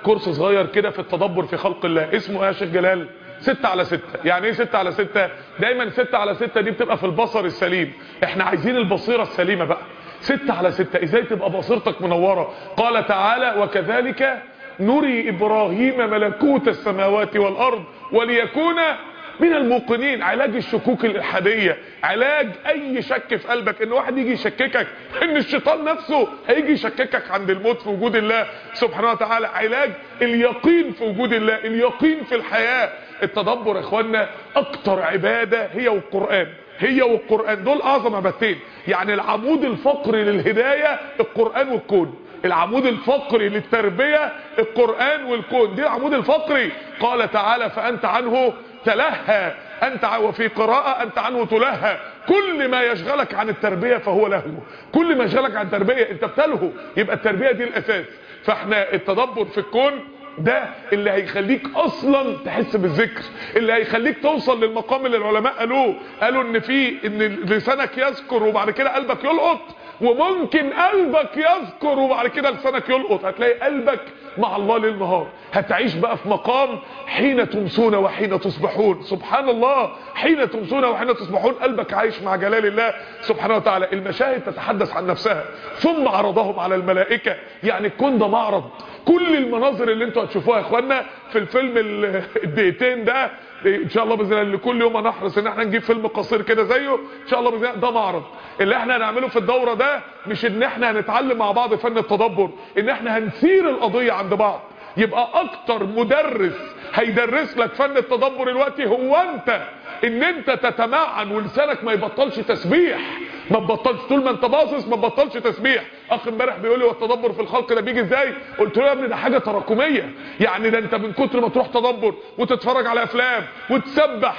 كورس صغير كده في التدبر في خلق الله اسمه ايه يا شيخ جلال ستة على ستة يعني ايه ستة على ستة دايما ستة على ستة دي بتبقى في البصر السليم احنا عايزين البصيرة السليمة بقى ستة على ستة ازاي تبقى بصيرتك منورة قال تعالى وكذلك نري ابراهيم ملكوت السماوات والارض وليكون من الموقنين علاج الشكوك الالحاديه علاج اي شك في قلبك ان واحد يجي يشككك ان الشيطان نفسه هيجي يشككك عند الموت في وجود الله سبحانه وتعالى علاج اليقين في وجود الله اليقين في الحياه التدبر يا اخوانا اكتر عباده هي والقران هي والقرآن دول اعظم عبادتين يعني العمود الفقري للهداية القرآن والكون العمود الفقري للتربية القرآن والكون دي العمود الفقري قال تعالى فأنت عنه تلهى أنت وفي قراءة أنت عنه تلهى كل ما يشغلك عن التربية فهو لهو كل ما يشغلك عن التربية انت بتلهو يبقى التربية دي الأساس فاحنا التدبر في الكون ده اللي هيخليك اصلا تحس بالذكر اللي هيخليك توصل للمقام اللي العلماء قالوه قالوا ان في ان لسانك يذكر وبعد كده قلبك يلقط وممكن قلبك يذكر وبعد كده لسانك يلقط هتلاقي قلبك مع الله ليل نهار هتعيش بقى في مقام حين تمسون وحين تصبحون سبحان الله حين تمسون وحين تصبحون قلبك عايش مع جلال الله سبحانه وتعالى المشاهد تتحدث عن نفسها ثم عرضهم على الملائكة يعني الكون ده معرض كل المناظر اللي انتوا هتشوفوها يا اخوانا في الفيلم الدقيقتين ده ان شاء الله باذن الله اللي كل يوم هنحرص ان احنا نجيب فيلم قصير كده زيه ان شاء الله باذن الله ده معرض اللي احنا هنعمله في الدوره ده مش ان احنا هنتعلم مع بعض فن التدبر ان احنا هنثير القضيه عند بعض يبقى اكتر مدرس هيدرس لك فن التدبر دلوقتي هو انت ان انت تتمعن ولسانك ما يبطلش تسبيح ما تبطلش طول ما انت باصص ما تبطلش تسبيح اخ امبارح بيقول لي والتدبر في الخلق ده بيجي ازاي قلت له يا ابني ده حاجه تراكميه يعني ده انت من كتر ما تروح تدبر وتتفرج على افلام وتسبح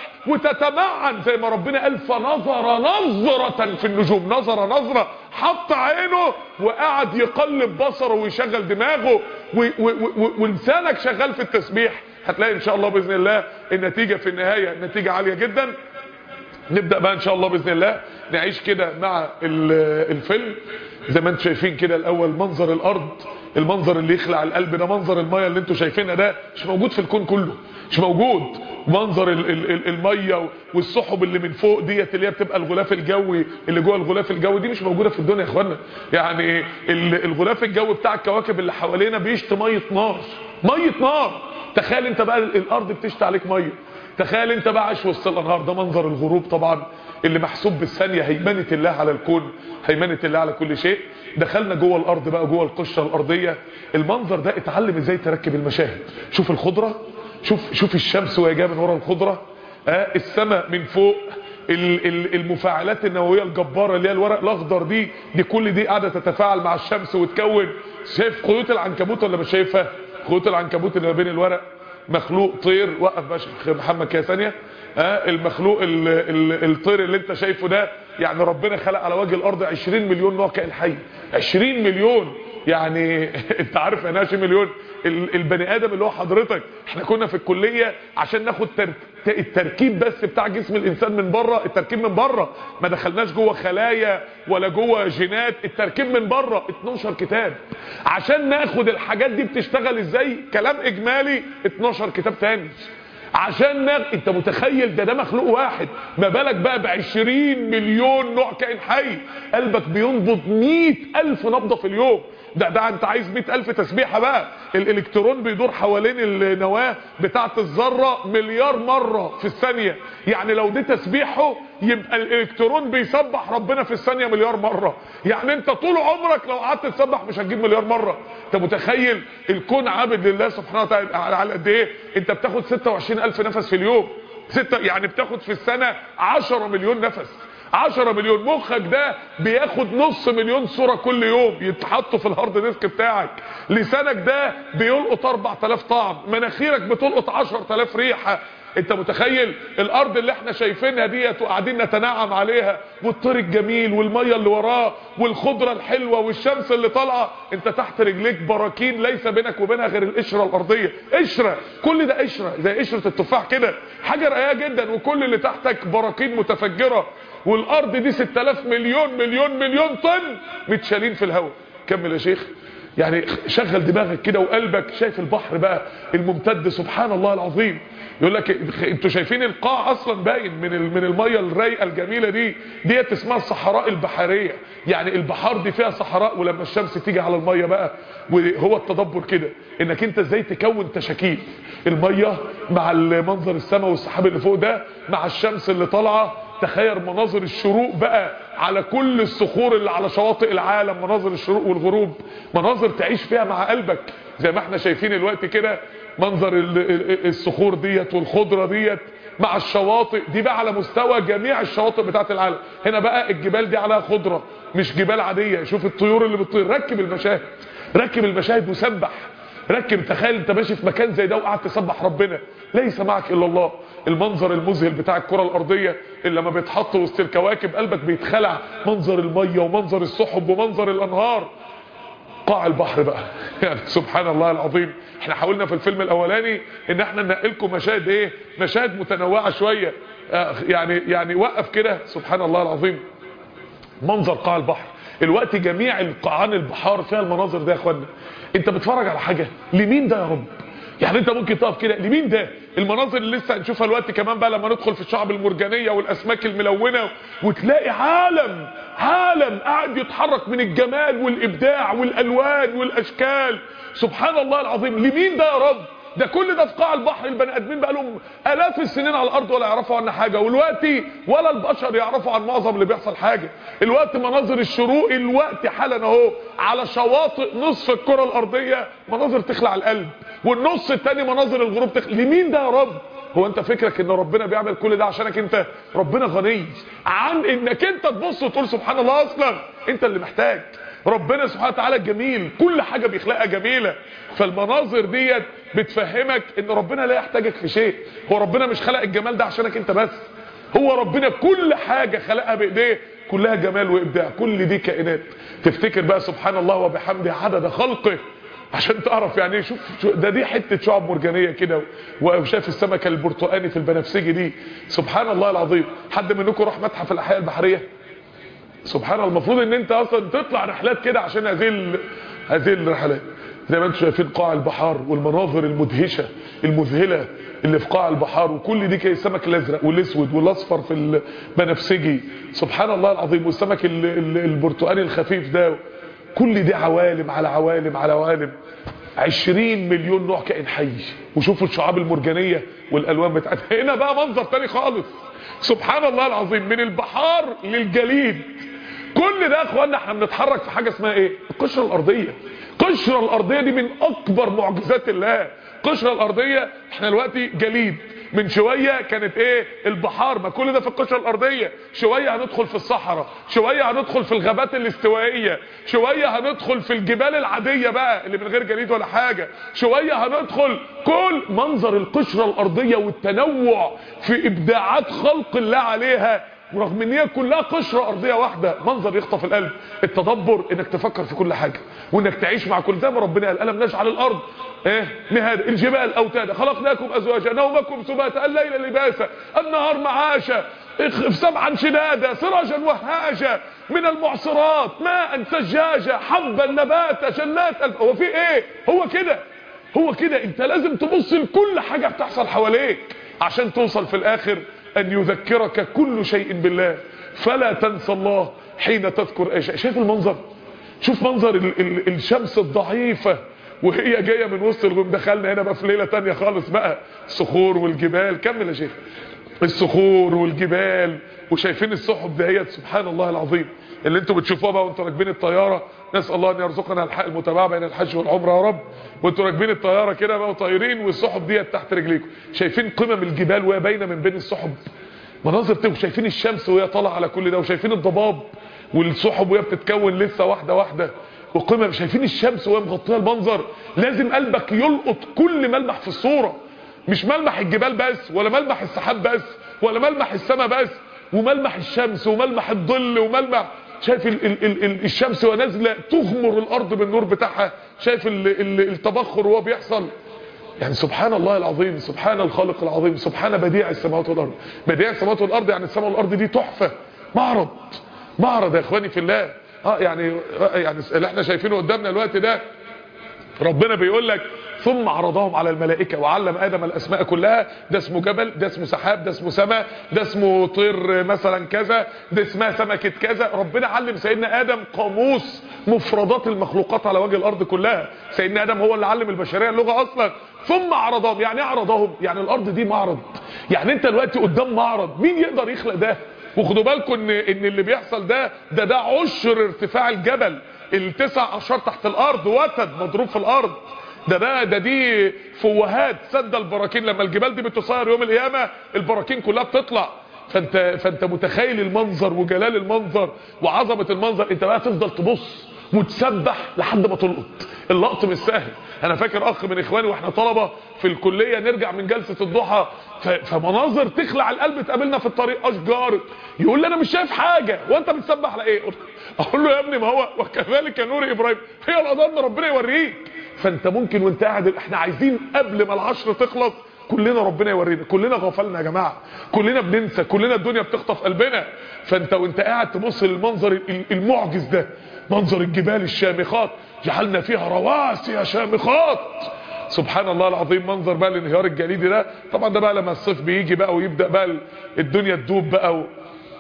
وتتمعن زي ما ربنا قال فنظر نظره في النجوم نظر نظره حط عينه وقعد يقلب بصره ويشغل دماغه ولسانك شغال في التسبيح هتلاقي ان شاء الله باذن الله النتيجه في النهايه نتيجه عاليه جدا نبدا بقى ان شاء الله باذن الله نعيش كده مع الفيلم زي ما انتم شايفين كده الاول منظر الارض المنظر اللي يخلع القلب ده منظر الميه اللي انتم شايفينها ده مش موجود في الكون كله مش موجود منظر ال ال ال الميه والسحب اللي من فوق ديت اللي هي بتبقى الغلاف الجوي اللي جوه الغلاف الجوي دي مش موجوده في الدنيا يا اخوانا يعني الغلاف الجوي بتاع الكواكب اللي حوالينا بيشت ميه نار ميه نار تخيل انت بقى الارض بتشتي عليك ميه تخيل انت بقى عايش وسط الانهار ده منظر الغروب طبعا اللي محسوب بالثانيه هيمنه الله على الكون هيمنه الله على كل شيء دخلنا جوه الارض بقى جوه القشره الارضيه المنظر ده اتعلم ازاي تركب المشاهد شوف الخضره شوف شوف الشمس وهي جايه من ورا الخضره اه السماء من فوق المفاعلات النوويه الجباره اللي هي الورق الاخضر دي دي كل دي قاعده تتفاعل مع الشمس وتكون شايف خيوط العنكبوت ولا مش شايفها خيوط العنكبوت اللي ما بين الورق مخلوق طير وقف بقى شيخ محمد كده ثانيه اه المخلوق ال ال الطير اللي انت شايفه ده يعني ربنا خلق على وجه الارض 20 مليون نوع كائن حي 20 مليون يعني انت عارف يعني 20 مليون البني ادم اللي هو حضرتك احنا كنا في الكليه عشان ناخد تر... التركيب بس بتاع جسم الانسان من بره التركيب من بره ما دخلناش جوه خلايا ولا جوه جينات التركيب من بره 12 كتاب عشان ناخد الحاجات دي بتشتغل ازاي كلام اجمالي 12 كتاب تاني عشان نغ... انت متخيل ده ده مخلوق واحد ما بالك بقى ب 20 مليون نوع كائن حي قلبك بينبض 100 الف نبضه في اليوم ده ده انت عايز 100 الف تسبيحه بقى الالكترون بيدور حوالين النواه بتاعه الذره مليار مره في الثانيه يعني لو دي تسبيحه يبقى الالكترون بيسبح ربنا في الثانيه مليار مره يعني انت طول عمرك لو قعدت تسبح مش هتجيب مليار مره انت متخيل الكون عابد لله سبحانه وتعالى على قد ايه انت بتاخد 26000 نفس في اليوم ستة يعني بتاخد في السنه 10 مليون نفس 10 مليون مخك ده بياخد نص مليون صورة كل يوم يتحطوا في الهارد ديسك بتاعك لسانك ده بيلقط 4000 طعم مناخيرك بتلقط 10000 ريحة انت متخيل الارض اللي احنا شايفينها ديت وقاعدين نتنعم عليها والطير الجميل والميه اللي وراه والخضره الحلوه والشمس اللي طالعه انت تحت رجليك براكين ليس بينك وبينها غير القشره الارضيه قشره كل ده قشره زي قشره التفاح كده حاجه رقيقه جدا وكل اللي تحتك براكين متفجره والارض دي 6000 مليون مليون مليون طن متشالين في الهواء كمل يا شيخ يعني شغل دماغك كده وقلبك شايف البحر بقى الممتد سبحان الله العظيم يقول لك انتوا شايفين القاع اصلا باين من من الميه الرايقه الجميله دي ديت اسمها الصحراء البحريه يعني البحار دي فيها صحراء ولما الشمس تيجي على الميه بقى وهو التدبر كده انك انت ازاي تكون تشكيل الميه مع المنظر السماء والسحاب اللي فوق ده مع الشمس اللي طالعه تخيل مناظر الشروق بقى على كل الصخور اللي على شواطئ العالم مناظر الشروق والغروب مناظر تعيش فيها مع قلبك زي ما احنا شايفين الوقت كده منظر الصخور ديت والخضرة ديت مع الشواطئ دي بقى على مستوى جميع الشواطئ بتاعت العالم هنا بقى الجبال دي عليها خضرة مش جبال عادية شوف الطيور اللي بتطير ركب المشاهد ركب المشاهد وسبح ركب تخيل انت ماشي في مكان زي ده وقاعد تسبح ربنا ليس معك الا الله المنظر المذهل بتاع الكرة الارضية اللي لما بيتحط وسط الكواكب قلبك بيتخلع منظر المية ومنظر السحب ومنظر الانهار قاع البحر بقى يعني سبحان الله العظيم احنا حاولنا في الفيلم الاولاني ان احنا ننقلكم مشاهد ايه مشاهد متنوعة شوية اه يعني يعني وقف كده سبحان الله العظيم منظر قاع البحر الوقت جميع القاعان البحار فيها المناظر ده يا اخوانا انت بتتفرج على حاجة لمين ده يا رب يعني انت ممكن تقف كده لمين ده المناظر اللي لسه هنشوفها الوقت كمان بقى لما ندخل في الشعب المرجانية والاسماك الملونة وتلاقي عالم عالم قاعد يتحرك من الجمال والابداع والالوان والاشكال سبحان الله العظيم لمين ده يا رب ده كل ده في قاع البحر البني ادمين بقى لهم الاف السنين على الارض ولا يعرفوا عنها حاجه والوقت ولا البشر يعرفوا عن معظم اللي بيحصل حاجه الوقت مناظر الشروق الوقت حالا اهو على شواطئ نصف الكره الارضيه مناظر تخلع القلب والنص الثاني مناظر الغروب تخلع لمين ده يا رب هو انت فكرك ان ربنا بيعمل كل ده عشانك انت ربنا غني عن انك انت تبص وتقول سبحان الله اصلا انت اللي محتاج ربنا سبحانه وتعالى جميل كل حاجة بيخلقها جميلة فالمناظر ديت بتفهمك ان ربنا لا يحتاجك في شيء هو ربنا مش خلق الجمال ده عشانك انت بس هو ربنا كل حاجة خلقها بايديه كلها جمال وابداع كل دي كائنات تفتكر بقى سبحان الله وبحمده عدد خلقه عشان تعرف يعني ايه شوف ده دي حته شعب مرجانيه كده وشاف السمكه البرتقاني في البنفسجي دي سبحان الله العظيم حد منكم راح متحف الاحياء البحريه سبحان الله المفروض ان انت اصلا تطلع رحلات كده عشان هذه ال... هذه الرحلات زي ما انتم شايفين قاع البحار والمناظر المدهشه المذهله اللي في قاع البحار وكل دي كي السمك الازرق والاسود والاصفر في البنفسجي سبحان الله العظيم والسمك ال... ال... البرتقالي الخفيف ده كل دي عوالم على عوالم على عوالم عشرين مليون نوع كائن حي وشوفوا الشعاب المرجانية والالوان بتاعتها هنا بقى منظر تاني خالص سبحان الله العظيم من البحار للجليد كل ده يا اخوانا احنا بنتحرك في حاجة اسمها ايه القشرة الارضية القشرة الارضية دي من اكبر معجزات الله القشرة الارضية احنا دلوقتي جليد من شوية كانت ايه البحار ما كل ده في القشرة الارضية شوية هندخل في الصحراء شوية هندخل في الغابات الاستوائية شوية هندخل في الجبال العادية بقى اللي من غير جليد ولا حاجة شوية هندخل كل منظر القشرة الارضية والتنوع في ابداعات خلق الله عليها ورغم ان هي كلها قشرة ارضية واحدة منظر يخطف القلب التدبر انك تفكر في كل حاجة وانك تعيش مع كل زي ما ربنا قال الم نجعل الارض ايه مهاد الجبال اوتادا خلقناكم ازواجا نومكم سباتا الليل لباسا النهار معاشا سبعا شدادا سراجا وهاجا من المعصرات ماء ثجاجا حبا نباتا جنات هو في ايه هو كده هو كده انت لازم تبص لكل حاجة بتحصل حواليك عشان توصل في الاخر ان يذكرك كل شيء بالله فلا تنسى الله حين تذكر اي شيء شايف المنظر شوف منظر ال ال الشمس الضعيفة وهي جاية من وسط الغيوم دخلنا هنا بقى في ليلة تانية خالص بقى الصخور والجبال كمل يا شيخ الصخور والجبال وشايفين السحب دهيت سبحان الله العظيم اللي انتوا بتشوفوها بقى وانتوا راكبين الطياره نسال الله ان يرزقنا الحق المتابعه بين الحج والعمره يا رب وانتوا راكبين الطياره كده بقى وطايرين والسحب ديت تحت رجليكم شايفين قمم الجبال وهي باينه من بين السحب مناظر تبقوا شايفين الشمس وهي طالعه على كل ده وشايفين الضباب والسحب وهي بتتكون لسه واحده واحده وقمم شايفين الشمس وهي مغطيه المنظر لازم قلبك يلقط كل ملمح في الصوره مش ملمح الجبال بس ولا ملمح السحاب بس ولا ملمح السماء بس وملمح الشمس وملمح الظل وملمح شايف ال ال ال ال الشمس وهي نازله تغمر الارض بالنور بتاعها شايف ال ال التبخر وهو بيحصل يعني سبحان الله العظيم سبحان الخالق العظيم سبحان بديع السماوات والارض بديع السماوات والارض يعني السماء والارض دي تحفه معرض معرض يا اخواني في الله اه يعني يعني اللي احنا شايفينه قدامنا الوقت ده ربنا بيقول لك ثم عرضهم على الملائكة وعلم آدم الأسماء كلها ده اسمه جبل ده اسمه سحاب ده اسمه سماء ده اسمه طير مثلا كذا ده اسمها سمكة كذا ربنا علم سيدنا آدم قاموس مفردات المخلوقات على وجه الأرض كلها سيدنا آدم هو اللي علم البشرية اللغة أصلا ثم عرضهم يعني ايه عرضهم يعني الأرض دي معرض يعني انت دلوقتي قدام معرض مين يقدر يخلق ده وخدوا بالكم ان ان اللي بيحصل ده ده ده عشر ارتفاع الجبل التسع اشهر تحت الارض وتد مضروب في الارض ده ده ده دي فوهات سد البراكين لما الجبال دي بتصير يوم القيامه البراكين كلها بتطلع فانت فانت متخيل المنظر وجلال المنظر وعظمه المنظر انت بقى تفضل تبص وتسبح لحد ما تلقط اللقط مش سهل انا فاكر اخ من اخواني واحنا طلبه في الكليه نرجع من جلسه الضحى فمناظر تخلع القلب تقابلنا في الطريق اشجار يقول لي انا مش شايف حاجه وانت بتسبح على ايه اقول له يا ابني ما هو وكذلك نور ابراهيم هي القضاء ان ربنا يوريك فانت ممكن وانت قاعد احنا عايزين قبل ما العشر تخلص كلنا ربنا يورينا كلنا غفلنا يا جماعه كلنا بننسى كلنا الدنيا بتخطف قلبنا فانت وانت قاعد تبص للمنظر المعجز ده منظر الجبال الشامخات جعلنا فيها رواسي شامخات سبحان الله العظيم منظر بقى الانهيار الجليدي ده طبعا ده بقى لما الصيف بيجي بقى ويبدا بقى الدنيا تدوب بقى و...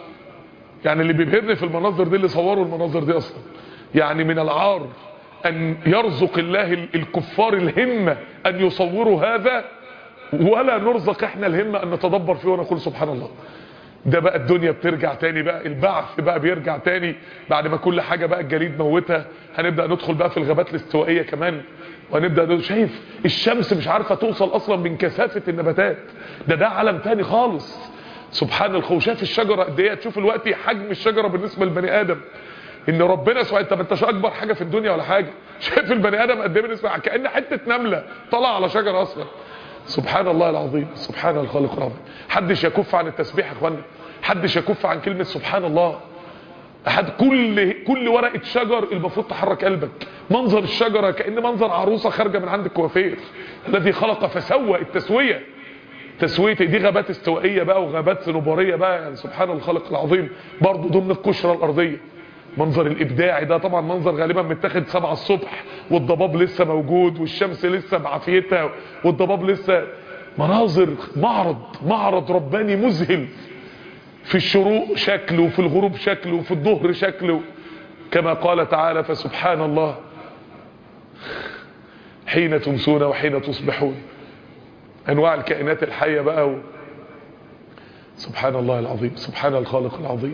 يعني اللي بيبهرني في المناظر دي اللي صوروا المناظر دي اصلا يعني من العار ان يرزق الله الكفار الهمه ان يصوروا هذا ولا نرزق احنا الهمه ان نتدبر فيه ونقول سبحان الله ده بقى الدنيا بترجع تاني بقى البعث بقى بيرجع تاني بعد ما كل حاجة بقى الجليد موتها هنبدأ ندخل بقى في الغابات الاستوائية كمان وهنبدأ شايف الشمس مش عارفة توصل اصلا من كثافة النباتات ده ده عالم تاني خالص سبحان الله شايف الشجرة قد ايه تشوف الوقت حجم الشجرة بالنسبة للبني ادم ان ربنا سبحانه انت ما انتش اكبر حاجة في الدنيا ولا حاجة شايف البني ادم قد ايه بالنسبة كأن حتة نملة طلع على شجرة اصلا سبحان الله العظيم سبحان الخالق العظيم حدش يكف عن التسبيح يا اخوانا حدش يكف عن كلمة سبحان الله أحد كل كل ورقة شجر المفروض تحرك قلبك منظر الشجرة كأن منظر عروسة خارجة من عند الكوافير الذي خلق فسوى التسوية تسوية دي غابات استوائية بقى وغابات صنوبرية بقى يعني سبحان الخالق العظيم برضه ضمن القشرة الأرضية منظر الإبداعي ده طبعا منظر غالبا متاخد سبعة الصبح والضباب لسه موجود والشمس لسه بعافيتها والضباب لسه مناظر معرض معرض رباني مذهل في الشروق شكله وفي الغروب شكله وفي الظهر شكله كما قال تعالى فسبحان الله حين تمسون وحين تصبحون انواع الكائنات الحية بقى و... سبحان الله العظيم سبحان الخالق العظيم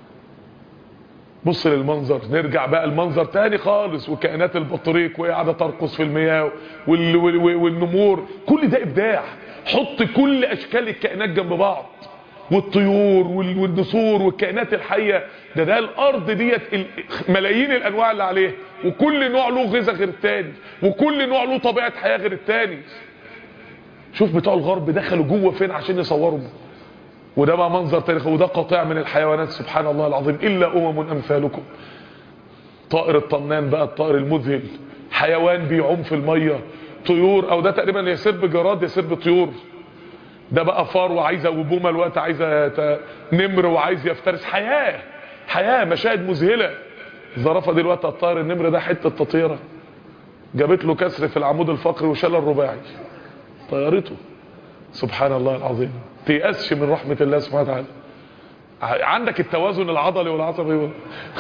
بص للمنظر نرجع بقى المنظر تاني خالص وكائنات البطريق وهي قاعده ترقص في المياه وال... وال... والنمور كل ده ابداع حط كل اشكال الكائنات جنب بعض والطيور والنسور والكائنات الحية ده ده الارض ديت ملايين الانواع اللي عليها وكل نوع له غذاء غير التاني وكل نوع له طبيعة حياة غير التاني شوف بتوع الغرب دخلوا جوه فين عشان يصوروا وده بقى منظر تاريخي وده قطيع من الحيوانات سبحان الله العظيم الا امم امثالكم طائر الطنان بقى الطائر المذهل حيوان بيعوم في المية طيور او ده تقريبا يسير بجراد يسير بطيور ده بقى فار وعايزه وبومه الوقت عايزه نمر وعايز يفترس حياه حياه مشاهد مذهله الزرافه دي الوقت الطائر النمر ده حته تطيره جابت له كسر في العمود الفقري وشال الرباعي طيرته سبحان الله العظيم تيأسش من رحمه الله سبحانه وتعالى عندك التوازن العضلي والعصبي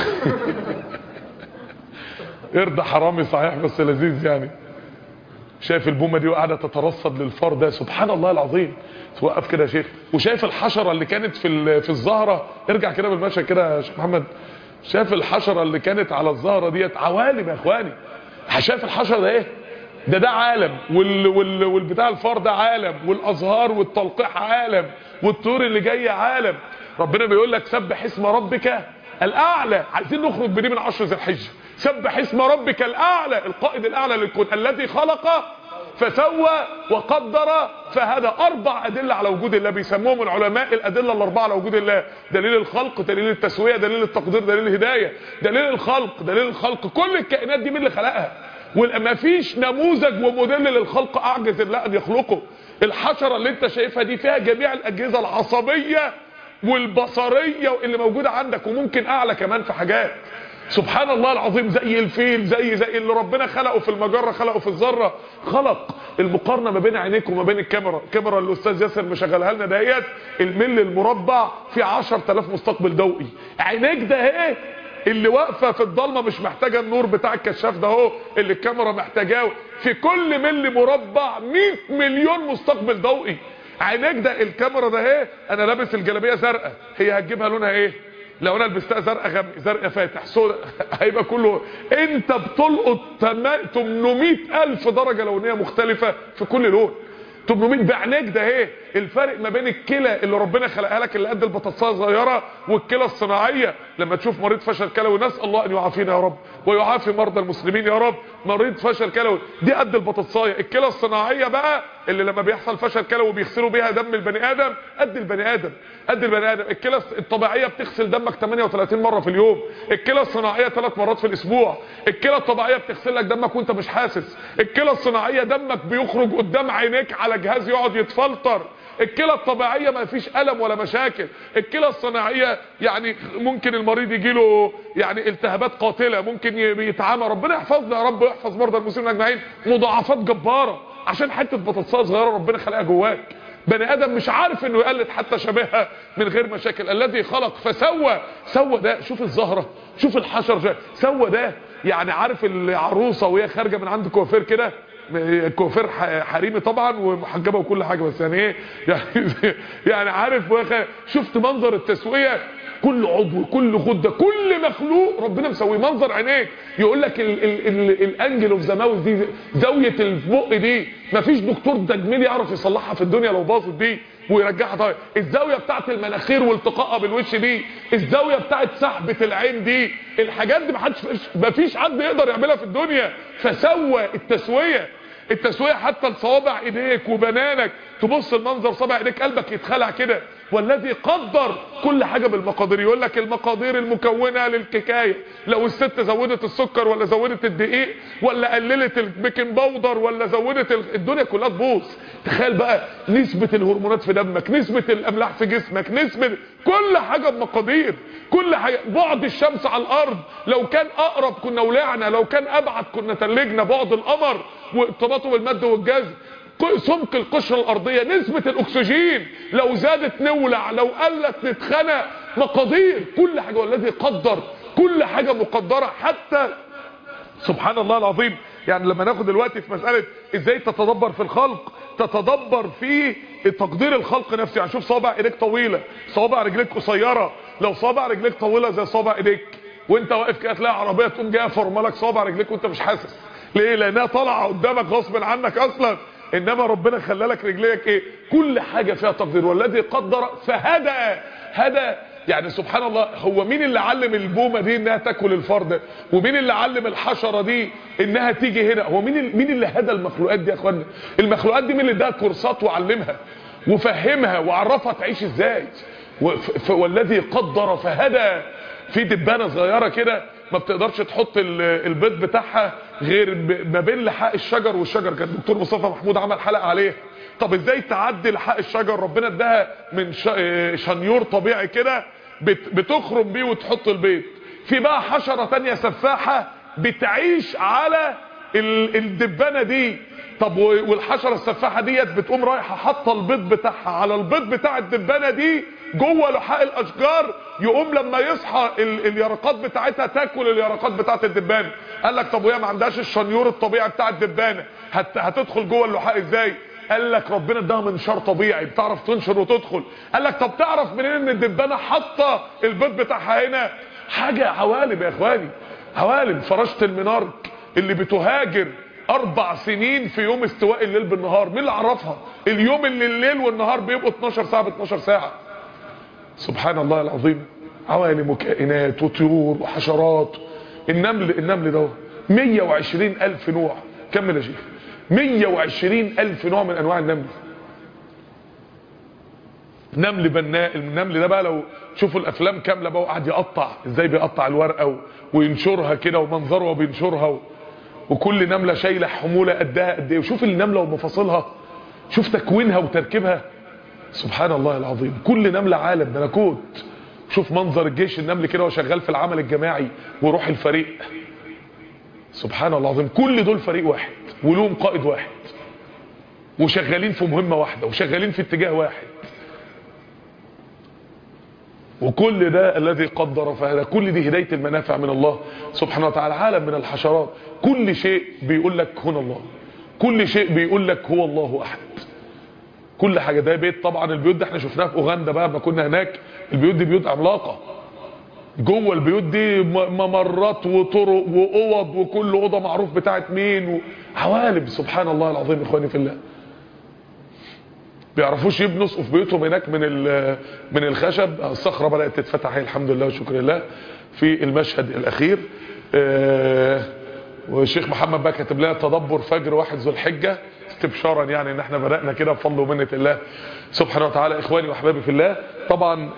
قرد حرامي صحيح بس لذيذ يعني شايف البومه دي وقاعده تترصد للفار ده سبحان الله العظيم توقف كده يا شيخ وشايف الحشره اللي كانت في في الزهره ارجع كده بالمشهد كده يا شيخ محمد شايف الحشره اللي كانت على الزهره ديت عوالم يا اخواني شايف الحشره ده ايه ده ده عالم وال وال والبتاع الفار ده عالم والازهار والتلقيح عالم والطيور اللي جايه عالم ربنا بيقول لك سبح اسم ربك الاعلى عايزين نخرج بدي من عشر ذي الحجه سبح اسم ربك الاعلى القائد الاعلى للكون الذي خلق فسوى وقدر فهذا اربع ادله على وجود الله بيسموهم العلماء الادله الاربعه على وجود الله دليل الخلق دليل التسويه دليل التقدير دليل الهدايه دليل الخلق دليل الخلق كل الكائنات دي مين اللي خلقها وما فيش نموذج وموديل للخلق اعجز الله ان يخلقه الحشره اللي انت شايفها دي فيها جميع الاجهزه العصبيه والبصريه اللي موجوده عندك وممكن اعلى كمان في حاجات سبحان الله العظيم زي الفيل زي زي اللي ربنا خلقه في المجرة خلقه في الذرة خلق المقارنة ما بين عينيك وما بين الكاميرا الكاميرا اللي الاستاذ ياسر مشغلها لنا دهيت المل المربع في 10000 مستقبل ضوئي عينيك ده ايه اللي واقفه في الضلمه مش محتاجه النور بتاع الكشاف ده اهو اللي الكاميرا محتاجاه في كل ملي مربع 100 مليون مستقبل ضوئي عينيك ده الكاميرا ده اهي انا لابس الجلابيه زرقاء هي هتجيبها لونها ايه لو انا لبستها زرقاء غامق زرقاء فاتح سودا هيبقى كله انت بتلقط 800 الف درجه لونيه مختلفه في كل لون 800 بعينيك ده ايه الفرق ما بين الكلى اللي ربنا خلقها لك اللي قد البطاطسايه صغيره والكلى الصناعيه لما تشوف مريض فشل كلوي نسال الله ان يعافينا يا رب ويعافي مرضى المسلمين يا رب مريض فشل كلوي دي قد البطاطسايه الكلى الصناعيه بقى اللي لما بيحصل فشل كلوي بيغسلوا بيها دم البني ادم قد البني ادم قد البني ادم الكلى الطبيعيه بتغسل دمك 38 مره في اليوم الكلى الصناعيه ثلاث مرات في الاسبوع الكلى الطبيعيه بتغسل لك دمك وانت مش حاسس الكلى الصناعيه دمك بيخرج قدام عينيك على جهاز يقعد يتفلتر الكلى الطبيعية ما فيش ألم ولا مشاكل الكلى الصناعية يعني ممكن المريض يجي له يعني التهابات قاتلة ممكن يتعامى ربنا يحفظنا يا رب ويحفظ مرضى المسلمين اجمعين مضاعفات جبارة عشان حتة بطاطسايه صغيرة ربنا خلقها جواك بني ادم مش عارف انه يقلد حتى شبهها من غير مشاكل الذي خلق فسوى سوى ده شوف الزهرة شوف الحشر ده سوى ده يعني عارف العروسة وهي خارجة من عند كوافير كده كوافير حريمي طبعا ومحجبه وكل حاجه بس يعني ايه يعني يعني عارف شفت منظر التسويه كل عضو كل غده كل مخلوق ربنا مسويه منظر عينيك يقول لك الانجل اوف ذا ماوث دي زاويه البق دي مفيش دكتور تجميل يعرف يصلحها في الدنيا لو باظت دي ويرجعها طيب الزاويه بتاعت المناخير والتقائها بالوش دي الزاويه بتاعت سحبه العين دي الحاجات دي محدش مفيش حد يقدر يعملها في الدنيا فسوى التسويه التسويه حتى لصوابع ايديك وبنانك تبص المنظر صابع ايديك قلبك يتخلع كده والذي قدر كل حاجة بالمقادير يقول لك المقادير المكونة للكيكاية لو الست زودت السكر ولا زودت الدقيق ولا قللت البيكنج باودر ولا زودت الدنيا كلها تبوظ تخيل بقى نسبة الهرمونات في دمك نسبة الاملاح في جسمك نسبة كل حاجة بمقادير كل حاجة بعد الشمس على الارض لو كان اقرب كنا ولعنا لو كان ابعد كنا تلجنا بعد القمر وارتباطه بالمد والجاز سمك القشرة الارضية نسبة الاكسجين لو زادت نولع لو قلت نتخنق مقادير كل حاجة والذي قدر كل حاجة مقدرة حتى سبحان الله العظيم يعني لما ناخد دلوقتي في مسألة ازاي تتدبر في الخلق تتدبر في تقدير الخلق نفسه يعني شوف صوابع ايديك طويلة صوابع رجليك قصيرة لو صوابع رجليك طويلة زي صوابع ايديك وانت واقف كده تلاقي عربية تقوم جايه فرملك صوابع رجليك وانت مش حاسس ليه لانها طالعه قدامك غصب عنك اصلا انما ربنا خلى لك رجليك ايه كل حاجة فيها تقدير والذي قدر فهدى هدى يعني سبحان الله هو مين اللي علم البومة دي انها تاكل الفرد ومين اللي علم الحشرة دي انها تيجي هنا هو مين مين اللي هدى المخلوقات دي يا اخوانا المخلوقات دي مين اللي اداها كورسات وعلمها وفهمها وعرفها تعيش ازاي والذي قدر فهدى في دبانة صغيرة كده ما بتقدرش تحط البيض بتاعها غير ما بين لحاق الشجر والشجر كان الدكتور مصطفى محمود عمل حلقه عليه طب ازاي تعدي لحاق الشجر ربنا اداها من شنيور طبيعي كده بتخرم بيه وتحط البيض في بقى حشره تانية سفاحه بتعيش على الدبانه دي طب والحشره السفاحه ديت بتقوم رايحه حاطه البيض بتاعها على البيض بتاع الدبانه دي جوه لحاق الاشجار يقوم لما يصحى اليرقات بتاعتها تاكل اليرقات بتاعت الدبانه قال لك طب وهي ما عندهاش الشنيور الطبيعي بتاع الدبانه هت هتدخل جوه اللحاق ازاي قال لك ربنا اداها منشار طبيعي بتعرف تنشر وتدخل قال لك طب تعرف منين ان الدبانه حاطه البيض بتاعها هنا حاجه عوالم يا اخواني عوالم فراشة المنار اللي بتهاجر اربع سنين في يوم استواء الليل بالنهار مين اللي عرفها اليوم اللي الليل والنهار بيبقوا 12 ساعه ب 12 ساعه سبحان الله العظيم عوالم وكائنات وطيور وحشرات النمل النمل ده 120 الف نوع كمل يا شيخ 120 الف نوع من انواع النمل نمل بناء النمل ده بقى لو تشوفوا الافلام كامله بقى وقعد يقطع ازاي بيقطع الورقه وينشرها كده ومنظره وبينشرها و... وكل نمله شايله حموله قدها قد ايه وشوف النمله ومفاصلها شوف تكوينها وتركيبها سبحان الله العظيم كل نمله عالم ملكوت شوف منظر الجيش النمل كده وهو شغال في العمل الجماعي وروح الفريق سبحان الله العظيم كل دول فريق واحد ولهم قائد واحد وشغالين في مهمة واحدة وشغالين في اتجاه واحد وكل ده الذي قدر فهذا كل دي هداية المنافع من الله سبحانه وتعالى عالم من الحشرات كل شيء بيقول لك هنا الله كل شيء بيقول لك هو الله أحد كل حاجة ده بيت طبعا البيوت ده احنا شفناها في أوغندا بقى ما كنا هناك البيوت دي بيوت عملاقة جوه البيوت دي ممرات وطرق وأوض وكل أوضة معروف بتاعت مين وعوالم سبحان الله العظيم إخواني في الله بيعرفوش يبنوا في بيوتهم هناك من من الخشب الصخره بدات تتفتح الحمد لله وشكر لله في المشهد الاخير والشيخ محمد بقى كاتب لنا تدبر فجر واحد ذو الحجه استبشارا يعني ان احنا بدانا كده بفضل ومنه الله سبحانه وتعالى اخواني واحبابي في الله طبعا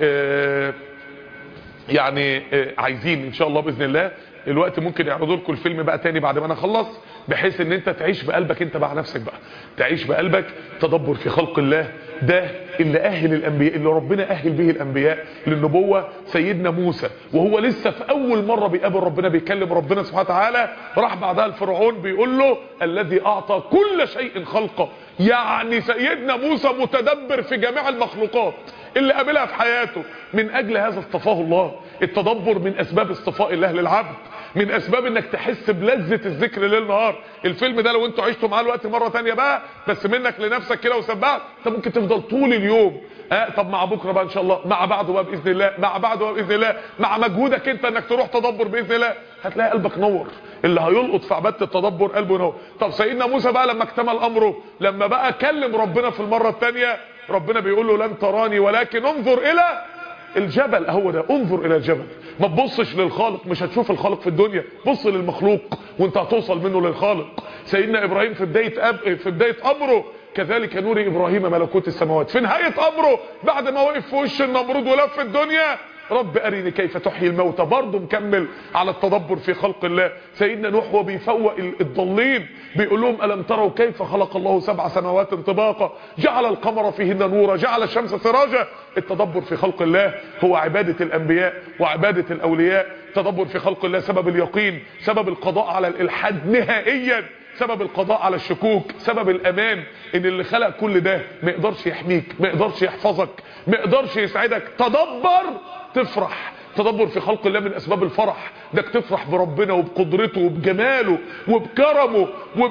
يعني عايزين ان شاء الله باذن الله الوقت ممكن يعرضوا لكم الفيلم بقى تاني بعد ما انا اخلص بحيث ان انت تعيش بقلبك انت مع نفسك بقى تعيش بقلبك تدبر في خلق الله ده اللي اهل الانبياء اللي ربنا اهل به الانبياء للنبوه سيدنا موسى وهو لسه في اول مره بيقابل ربنا بيكلم ربنا سبحانه وتعالى راح بعدها الفرعون بيقول له الذي اعطى كل شيء خلقه يعني سيدنا موسى متدبر في جميع المخلوقات اللي قابلها في حياته من اجل هذا اصطفاه الله التدبر من اسباب اصطفاء الله للعبد من اسباب انك تحس بلذة الذكر ليل نهار الفيلم ده لو انتوا عشتوا معاه الوقت مرة تانية بقى بس منك لنفسك كده وسبعت انت ممكن تفضل طول اليوم اه طب مع بكرة بقى ان شاء الله مع بعده بقى باذن الله مع بعده بقى باذن الله مع مجهودك انت انك تروح تدبر باذن الله هتلاقي قلبك نور اللي هيلقط في عباده التدبر قلبه نور طب سيدنا موسى بقى لما اكتمل امره لما بقى كلم ربنا في المرة الثانيه ربنا بيقول له لن تراني ولكن انظر الى الجبل هو ده انظر الى الجبل ما تبصش للخالق مش هتشوف الخالق في الدنيا بص للمخلوق وانت هتوصل منه للخالق سيدنا ابراهيم في بدايه أب... في بدايه امره كذلك نور ابراهيم ملكوت السماوات في نهايه امره بعد ما وقف في وش النمرود ولف الدنيا رب أرني كيف تحيي الموتى برضه مكمل على التدبر في خلق الله سيدنا نوح هو بيفوق الضالين بيقول لهم ألم تروا كيف خلق الله سبع سماوات طباقا جعل القمر فيهن نورا جعل الشمس سراجا التدبر في خلق الله هو عبادة الأنبياء وعبادة الأولياء تدبر في خلق الله سبب اليقين سبب القضاء على الإلحاد نهائيا سبب القضاء على الشكوك سبب الامان ان اللي خلق كل ده ما يقدرش يحميك ما يقدرش يحفظك ما يقدرش يسعدك تدبر تفرح تدبر في خلق الله من اسباب الفرح انك تفرح بربنا وبقدرته وبجماله وبكرمه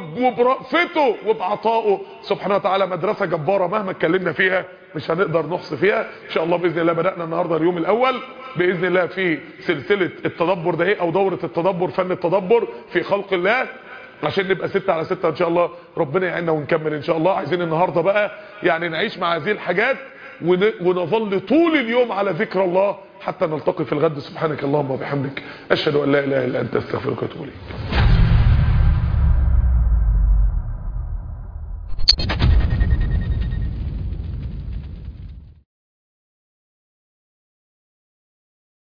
وبرأفته وبعطائه سبحانه وتعالى مدرسة جبارة مهما اتكلمنا فيها مش هنقدر نحصي فيها ان شاء الله باذن الله بدأنا النهارده اليوم الاول باذن الله في سلسلة التدبر ده او دورة التدبر فن التدبر في خلق الله عشان نبقى ستة على ستة ان شاء الله ربنا يعيننا ونكمل ان شاء الله عايزين النهاردة بقى يعني نعيش مع هذه الحاجات ونظل طول اليوم على ذكر الله حتى نلتقي في الغد سبحانك اللهم وبحمدك اشهد ان لا اله الا انت استغفرك واتوب اليك